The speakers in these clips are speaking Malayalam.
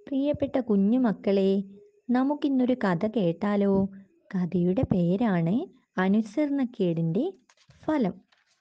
പ്രിയപ്പെട്ട കുഞ്ഞുമക്കളെ നമുക്കിന്നൊരു കഥ കേട്ടാലോ കഥയുടെ പേരാണ് അനുസരണക്കേടിൻ്റെ ഫലം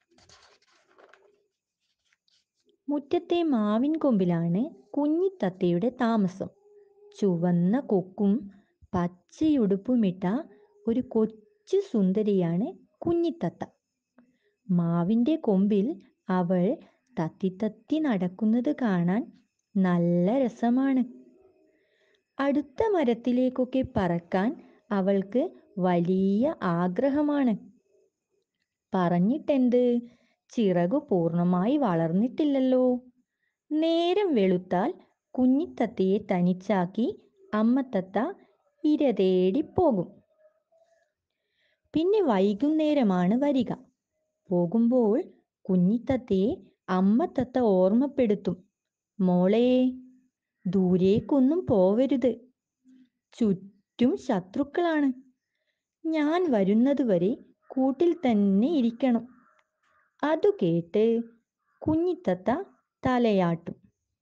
മുറ്റത്തെ മാവിൻ കൊമ്പിലാണ് കുഞ്ഞിത്തത്തയുടെ താമസം ചുവന്ന കൊക്കും പച്ചയുടുപ്പുമിട്ട ഒരു കൊച്ചു സുന്ദരിയാണ് കുഞ്ഞിത്തത്ത മാവിൻ്റെ കൊമ്പിൽ അവൾ തത്തിത്തത്തി നടക്കുന്നത് കാണാൻ നല്ല രസമാണ് അടുത്ത മരത്തിലേക്കൊക്കെ പറക്കാൻ അവൾക്ക് വലിയ ആഗ്രഹമാണ് പറഞ്ഞിട്ടെന്ത് ചിറകു പൂർണ്ണമായി വളർന്നിട്ടില്ലല്ലോ നേരം വെളുത്താൽ കുഞ്ഞിത്തത്തയെ തനിച്ചാക്കി അമ്മത്തത്ത ഇര തേടി പോകും പിന്നെ വൈകുന്നേരമാണ് വരിക പോകുമ്പോൾ കുഞ്ഞിത്തത്തയെ അമ്മത്തത്ത ഓർമ്മപ്പെടുത്തും മോളെ ദൂരേക്കൊന്നും പോവരുത് ചുറ്റും ശത്രുക്കളാണ് ഞാൻ വരുന്നതുവരെ കൂട്ടിൽ തന്നെ ഇരിക്കണം അതു കേട്ട് കുഞ്ഞിത്തത്ത തലയാട്ടും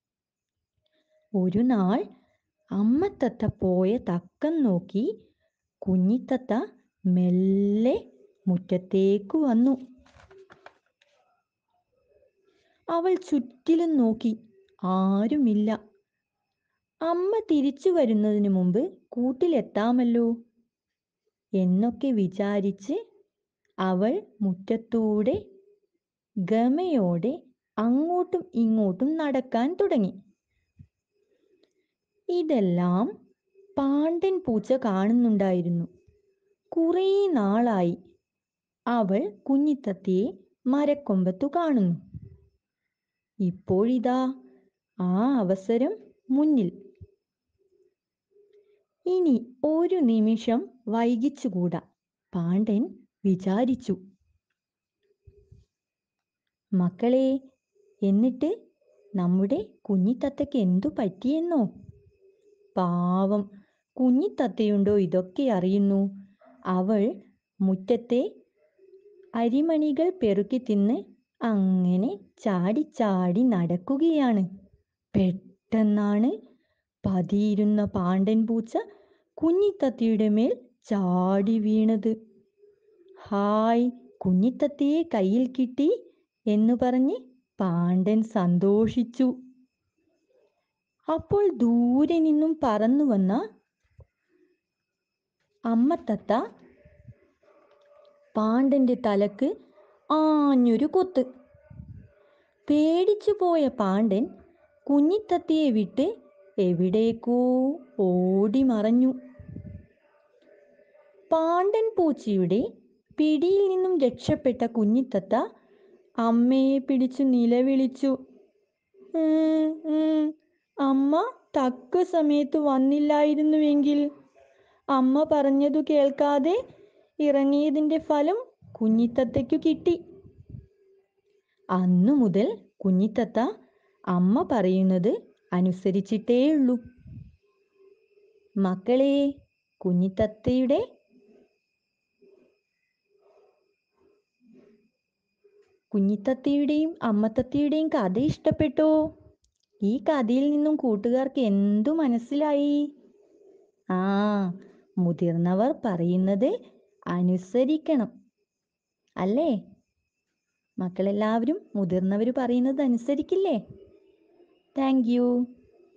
ഒരു നാൾ അമ്മത്തത്ത പോയ തക്കം നോക്കി കുഞ്ഞിത്തത്ത മെല്ലെ മുറ്റത്തേക്ക് വന്നു അവൾ ചുറ്റിലും നോക്കി ആരുമില്ല അമ്മ തിരിച്ചു വരുന്നതിന് മുമ്പ് കൂട്ടിലെത്താമല്ലോ എന്നൊക്കെ വിചാരിച്ച് അവൾ മുറ്റത്തൂടെ ഗമയോടെ അങ്ങോട്ടും ഇങ്ങോട്ടും നടക്കാൻ തുടങ്ങി ഇതെല്ലാം പാണ്ടൻ പൂച്ച കാണുന്നുണ്ടായിരുന്നു കുറേ നാളായി അവൾ കുഞ്ഞിത്തത്തയെ മരക്കൊമ്പത്തു കാണുന്നു ഇപ്പോഴിതാ ആ അവസരം മുന്നിൽ ഇനി ഒരു നിമിഷം വൈകിച്ചുകൂടാ പാണ്ഡൻ വിചാരിച്ചു മക്കളെ എന്നിട്ട് നമ്മുടെ കുഞ്ഞിത്തത്തയ്ക്ക് എന്തു പറ്റിയെന്നോ പാവം കുഞ്ഞിത്തത്തയുണ്ടോ ഇതൊക്കെ അറിയുന്നു അവൾ മുറ്റത്തെ അരിമണികൾ പെറുക്കി തിന്ന് അങ്ങനെ ചാടി ചാടി നടക്കുകയാണ് പെട്ടെന്നാണ് പതിയിരുന്ന പാണ്ടൻ പൂച്ച കുഞ്ഞിത്തത്തയുടെ മേൽ ചാടി വീണത് ഹായ് കുഞ്ഞിത്തത്തയെ കയ്യിൽ കിട്ടി എന്നു പറഞ്ഞ് പാണ്ഡൻ സന്തോഷിച്ചു അപ്പോൾ ദൂരെ നിന്നും പറന്നു വന്ന അമ്മത്തത്ത പാണ്ഡന്റെ തലക്ക് ആഞ്ഞൊരു കൊത്ത് പേടിച്ചു പോയ പാണ്ഡൻ കുഞ്ഞിത്തത്തയെ വിട്ട് എവിടേക്കോ ഓടി മറഞ്ഞു പാണ്ഡൻ പൂച്ചയുടെ പിടിയിൽ നിന്നും രക്ഷപ്പെട്ട കുഞ്ഞിത്തത്ത അമ്മയെ പിടിച്ചു നിലവിളിച്ചു "ഉം, ഉം, അമ്മ തക്ക സമയത്ത് വന്നില്ലായിരുന്നുവെങ്കിൽ അമ്മ പറഞ്ഞതു കേൾക്കാതെ ഇറങ്ങിയതിൻ്റെ ഫലം കുഞ്ഞിത്തത്തയ്ക്കു കിട്ടി അന്നു മുതൽ കുഞ്ഞിത്തത്ത അമ്മ പറയുന്നത് അനുസരിച്ചിട്ടേയുള്ളൂ മക്കളെ കുഞ്ഞിത്തത്തയുടെ കുഞ്ഞിത്തത്തയുടെയും അമ്മത്തത്തയുടെയും കഥ ഇഷ്ടപ്പെട്ടോ ഈ കഥയിൽ നിന്നും കൂട്ടുകാർക്ക് എന്തു മനസ്സിലായി ആ മുതിർന്നവർ പറയുന്നത് അനുസരിക്കണം അല്ലേ മക്കളെല്ലാവരും മുതിർന്നവർ പറയുന്നത് അനുസരിക്കില്ലേ താങ്ക് യു